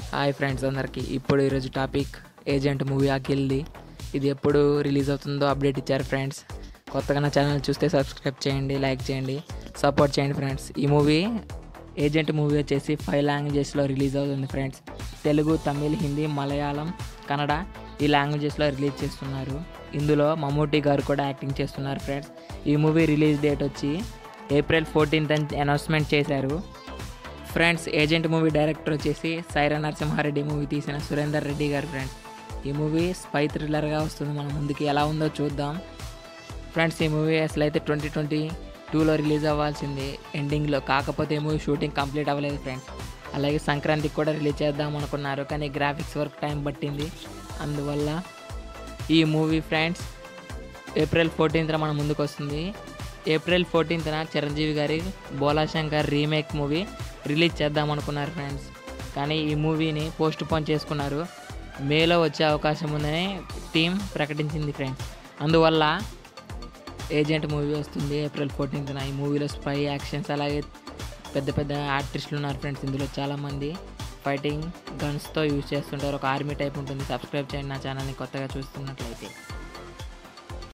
hi friends అందరికీ ఇప్పుడు ఈరోజు టాపిక్ ఏజెంట్ మూవీ అఖిల్ది ఇది ఎప్పుడు రిలీజ్ అవుతుందో అప్డేట్ ఇచ్చారు ఫ్రెండ్స్ కొత్తగా నా ఛానల్ చూస్తే సబ్స్క్రైబ్ చేయండి లైక్ చేయండి సపోర్ట్ చేయండి ఫ్రెండ్స్ ఈ మూవీ ఏజెంట్ మూవీ వచ్చేసి ఫైవ్ లాంగ్వేజెస్లో రిలీజ్ అవుతుంది ఫ్రెండ్స్ తెలుగు తమిళ్ హిందీ మలయాళం కన్నడ ఈ లాంగ్వేజెస్లో రిలీజ్ చేస్తున్నారు ఇందులో మమ్మూటి గారు కూడా యాక్టింగ్ చేస్తున్నారు ఫ్రెండ్స్ ఈ మూవీ రిలీజ్ డేట్ వచ్చి ఏప్రిల్ ఫోర్టీన్త్ అని అనౌన్స్మెంట్ చేశారు ఫ్రెండ్స్ ఏజెంట్ మూవీ డైరెక్టర్ వచ్చేసి సైరా నరసింహారెడ్డి మూవీ తీసిన సురేందర్ రెడ్డి గారు ఫ్రెండ్స్ ఈ మూవీ స్పై థ్రిల్లర్గా వస్తుంది మన ముందుకి ఎలా ఉందో చూద్దాం ఫ్రెండ్స్ ఈ మూవీ అసలు అయితే ట్వంటీ ట్వంటీ టూలో రిలీజ్ అవ్వాల్సింది ఎండింగ్లో కాకపోతే ఈ మూవీ షూటింగ్ కంప్లీట్ అవ్వలేదు ఫ్రెండ్స్ అలాగే సంక్రాంతికి కూడా రిలీజ్ చేద్దాం అనుకున్నారు కానీ గ్రాఫిక్స్ వర్క్ టైం పట్టింది అందువల్ల ఈ మూవీ ఫ్రెండ్స్ ఏప్రిల్ ఫోర్టీన్త్న మన ముందుకు వస్తుంది ఏప్రిల్ ఫోర్టీన్త్న చిరంజీవి గారి Bhola Shankar remake movie release చేద్దాం అనుకున్నారు ఫ్రెండ్స్ కానీ ఈ మూవీని పోస్ట్ పోన్ చేసుకున్నారు మేలో వచ్చే అవకాశం ఉందని టీం ప్రకటించింది ఫ్రెండ్స్ అందువల్ల ఏజెంట్ మూవీ వస్తుంది ఏప్రిల్ ఫోర్టీన్త్న ఈ మూవీలో స్పై యాక్షన్స్ అలాగే పెద్ద పెద్ద ఆర్టిస్టులు ఉన్నారు ఫ్రెండ్స్ ఇందులో చాలామంది ఫైటింగ్ గన్స్తో యూజ్ చేస్తుంటారు ఒక ఆర్మీ టైప్ ఉంటుంది సబ్స్క్రైబ్ చేయండి నా ఛానల్ని కొత్తగా చూస్తున్నట్లయితే